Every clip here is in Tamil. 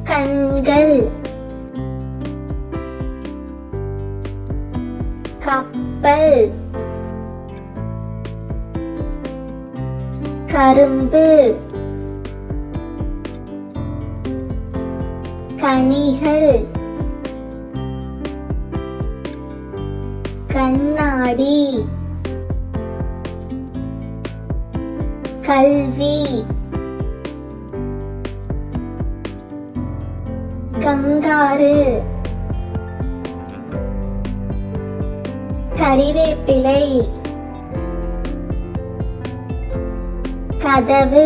கண்கள் கப்பல் கரும்பு கனிகள் கண்ணாடி கல்வி கங்காரு கறிவேப்பிலை கதவு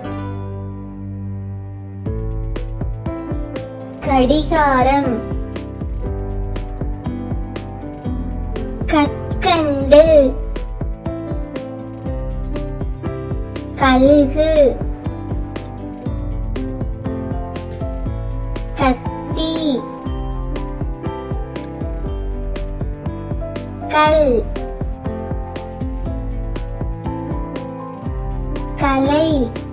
கடிகாரம் கற்கண்டு கழுகு கத்தி கல் கலை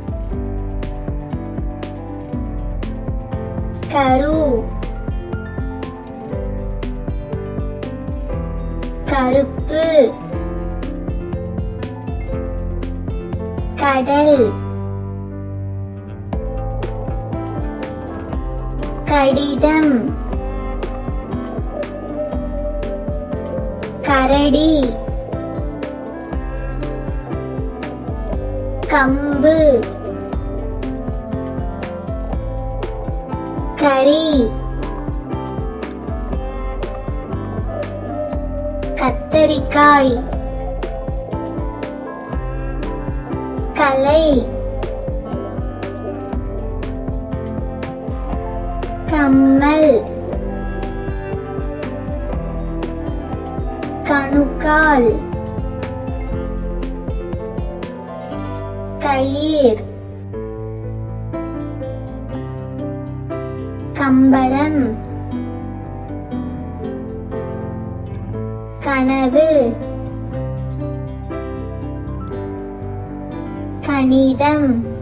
கரு கருப்பு கடல் கடிதம் கரடி கம்பு கரி கத்தரிக்காய் கலை கம்மல் கணுக்கால் கயிர் கம்பளம் கனவு கணிதம்